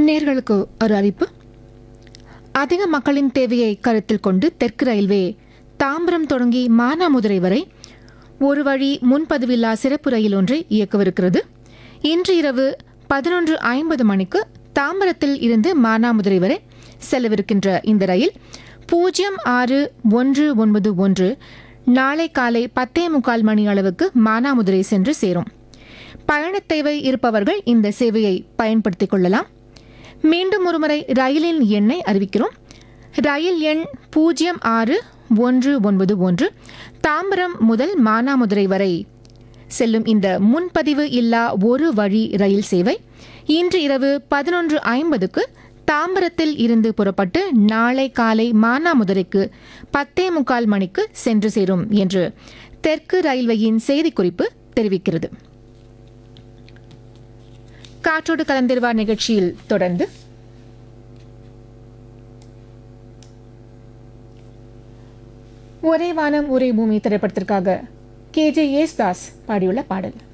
நேர்களுக்கு ஒரு அறிப்பு அதிக மக்களின் தேவையை கருத்தில் கொண்டு தெற்கு ரயில்வே தாம்பரம் தொடங்கி மானாமதுரை வரை ஒரு வழி முன்பதிவில்லா சிறப்பு ரயில் ஒன்றை இயக்கவிருக்கிறது இன்று இரவு பதினொன்று ஐம்பது மணிக்கு தாம்பரத்தில் இருந்து மானாமதுரை வரை செல்லவிருக்கின்ற இந்த ரயில் பூஜ்ஜியம் ஆறு ஒன்று ஒன்பது ஒன்று நாளை காலை பத்தே முக்கால் மணி அளவுக்கு மானாமதுரை சென்று சேரும் பயணத் தேவை இருப்பவர்கள் இந்த சேவையை பயன்படுத்திக் கொள்ளலாம் மீண்டும் ஒருமுறை ரயிலின் எண்ணை அறிவிக்கிறோம் ரயில் எண் பூஜ்ஜியம் ஆறு ஒன்று ஒன்பது ஒன்று தாம்பரம் முதல் மானாமதுரை வரை செல்லும் இந்த முன்பதிவு இல்லா ஒரு வழி ரயில் சேவை இன்று இரவு பதினொன்று ஐம்பதுக்கு தாம்பரத்தில் இருந்து புறப்பட்டு நாளை காலை மானாமதுரைக்கு பத்தே முக்கால் மணிக்கு சென்று சேரும் என்று தெற்கு ரயில்வேயின் செய்திக்குறிப்பு தெரிவிக்கிறது காற்றோடு கலந்திருவார் நிகழ்ச்சியில் தொடர்ந்து ஒரே வானம் ஒரே பூமி திரைப்படத்திற்காக கே ஜே தாஸ் பாடியுள்ள பாடல்